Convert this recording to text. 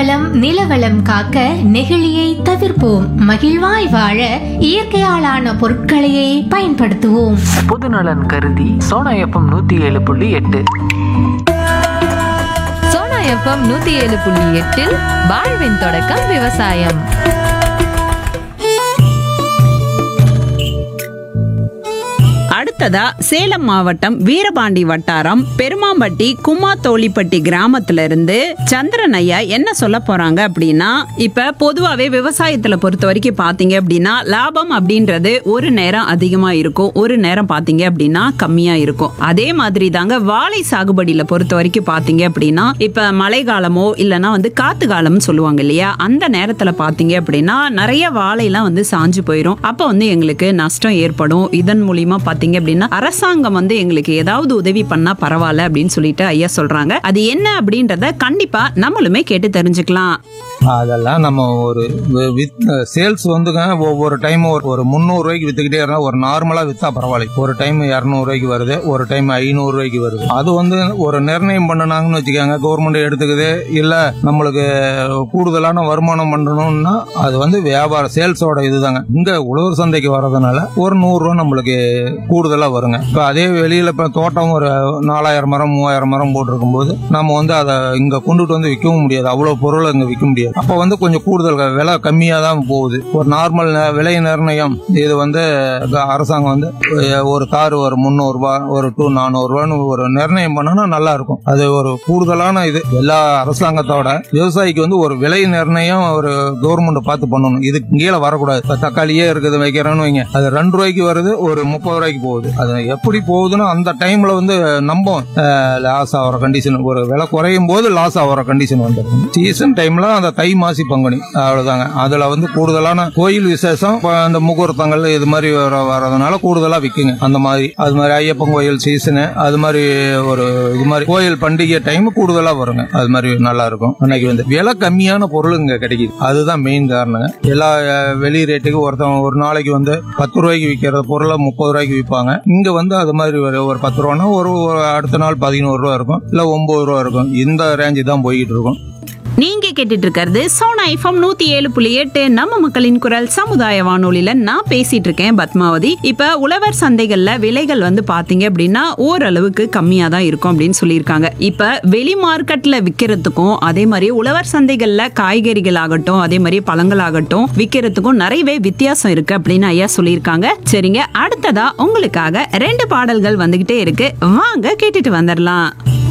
நீர்வளம் நிலவளம் காக்க நெகிழியை தவிர்ப்போம் மகிழ்வாய் வாழ இயற்கையாலான பொருட்களையே பயன்படுத்துவோம் பொதுநலன் கருதி சோனா எஃப்எம் நூத்தி ஏழு புள்ளி எட்டு சோனா எஃப்எம் நூத்தி ஏழு புள்ளி எட்டில் வாழ்வின் தொடக்கம் விவசாயம் அடுத்ததா சேலம் மாவட்டம் வீரபாண்டி வட்டாரம் பெருமாம்பட்டி குமாத்தோலிப்பட்டி கிராமத்துல இருந்து சந்திரன் ஐயா என்ன சொல்ல போறாங்க அப்படின்னா இப்ப பொதுவாவே விவசாயத்துல பொறுத்த வரைக்கும் பாத்தீங்க அப்படின்னா லாபம் அப்படின்றது ஒரு நேரம் அதிகமா இருக்கும் ஒரு நேரம் பாத்தீங்க அப்படின்னா கம்மியா இருக்கும் அதே மாதிரி தாங்க வாழை சாகுபடியில பொறுத்த வரைக்கும் பாத்தீங்க அப்படின்னா இப்ப மழை காலமோ இல்லைன்னா வந்து காத்து காலம்னு சொல்லுவாங்க இல்லையா அந்த நேரத்துல பாத்தீங்க அப்படின்னா நிறைய வாழைலாம் வந்து சாஞ்சு போயிடும் அப்ப வந்து எங்களுக்கு நஷ்டம் ஏற்படும் இதன் மூலியமா பாத்தீங்க அப்படின்னா அரசாங்கம் வந்து எங்களுக்கு ஏதாவது உதவி பண்ணா பரவாயில்ல அப்படின்னு சொல்லிட்டு ஐயா சொல்றாங்க அது என்ன அப்படின்றத கண்டிப்பா நம்மளுமே கேட்டு தெரிஞ்சுக்கலாம் அதெல்லாம் நம்ம ஒரு வித் சேல்ஸ் வந்துங்க ஒவ்வொரு டைம் ஒரு ஒரு முந்நூறு ரூபாய்க்கு வித்துக்கிட்டே இருந்தா ஒரு நார்மலா வித்தா பரவாயில்ல ஒரு டைம் இரநூறு ரூபாய்க்கு வருது ஒரு டைம் ஐநூறு ரூபாய்க்கு வருது அது வந்து ஒரு நிர்ணயம் பண்ணுனாங்கன்னு வச்சுக்கோங்க கவர்மெண்ட் எடுத்துக்குது இல்ல நம்மளுக்கு கூடுதலான வருமானம் பண்ணணும்னா அது வந்து வியாபார சேல்ஸோட இதுதாங்க இங்க உழவர் சந்தைக்கு வர்றதுனால ஒரு நூறு ரூபா நம்மளுக்கு கூடுதலா வருங்க இப்ப அதே வெளியில இப்ப தோட்டம் ஒரு நாலாயிரம் மரம் மூவாயிரம் மரம் போட்டிருக்கும் போது நம்ம வந்து அதை இங்க கொண்டுட்டு வந்து விற்கவும் முடியாது அவ்வளவு பொருளை இங்க விற்க முடியாது அப்ப வந்து கொஞ்சம் கூடுதல் க- விலை கம்மியா தான் போகுது ஒரு நார்மல் ந- விலை நிர்ணயம் இது வந்து க- அரசாங்கம் வந்து அஹ், ஒரு தார் ஒரு முந்நூறு ரூபாய் ஒரு டூ நானூறு ரூபான்னு ஒரு நிர்ணயம் பண்ணனா நல்லா இருக்கும் அது ஒரு கூடுதலான இது எல்லா அரசாங்கத்தோட விவசாயிக்கு வந்து ஒரு விலை நிர்ணயம் ஒரு கவர்மெண்ட் பார்த்து பண்ணணும் இது கீழே வரக்கூடாது இப்ப தக்காளியே இருக்குது வைக்கிறோன்னு வைங்க அது ரெண்டு ரூபாய்க்கு வருது ஒரு முப்பது ரூபாய்க்கு போகுது அது எப்படி போகுதுன்னா அந்த டைம்ல வந்து நம்ம லாஸ் ஆகிற கண்டிஷன் ஒரு விலை குறையும் போது லாஸ் ஆகிற கண்டிஷன் வந்துடும் சீசன் டைம்ல அந்த தை மாசி பங்குனி அவ்வளவுதாங்க அதுல வந்து கூடுதலான கோயில் விசேஷம் இப்ப அந்த முகூர்த்தங்கள் இது மாதிரி வர- வர்றதுனால கூடுதலா விக்குங்க அந்த மாதிரி அது மாதிரி ஐயப்பன் கோயில் சீசனு அது மாதிரி ஒரு இது மாதிரி கோயில் பண்டிகை டைம் கூடுதலா வருங்க அது மாதிரி நல்லா இருக்கும் அன்னைக்கு வந்து விலை கம்மியான பொருள் இங்க கிடைக்குது அதுதான் மெயின் காரணங்க எல்லா அஹ், வெளி ரேட்டுக்கு ஒருத்தவங்க ஒரு நாளைக்கு வந்து பத்து ரூபாய்க்கு விற்கிற பொருளை முப்பது ரூபாய்க்கு விற்பாங்க இங்க வந்து அது மாதிரி ஒரு ஒரு பத்து ரூபானா ஒரு ஒரு அடுத்த நாள் பதினோரு ரூபா இருக்கும் இல்ல ஒன்பது ரூபா இருக்கும் இந்த ரேஞ்சு தான் போய்கிட்டு இருக்கும் நீங்க கேட்டுட்டு இருக்கிறது சோனா எஃப்எம் நூத்தி ஏழு புள்ளி எட்டு நம்ம மக்களின் குரல் சமுதாய வானொலியில நான் பேசிட்டு இருக்கேன் பத்மாவதி இப்ப உழவர் சந்தைகள்ல விலைகள் வந்து பாத்தீங்க அப்படின்னா ஓரளவுக்கு கம்மியா தான் இருக்கும் அப்படின்னு சொல்லியிருக்காங்க இப்ப வெளி மார்க்கெட்ல விக்கிறதுக்கும் அதே மாதிரி உழவர் சந்தைகள்ல காய்கறிகள் ஆகட்டும் அதே மாதிரி பழங்கள் ஆகட்டும் விக்கிறதுக்கும் நிறையவே வித்தியாசம் இருக்கு அப்படின்னு ஐயா சொல்லியிருக்காங்க சரிங்க அடுத்ததா உங்களுக்காக ரெண்டு பாடல்கள் வந்துகிட்டே இருக்கு வாங்க கேட்டுட்டு வந்துடலாம்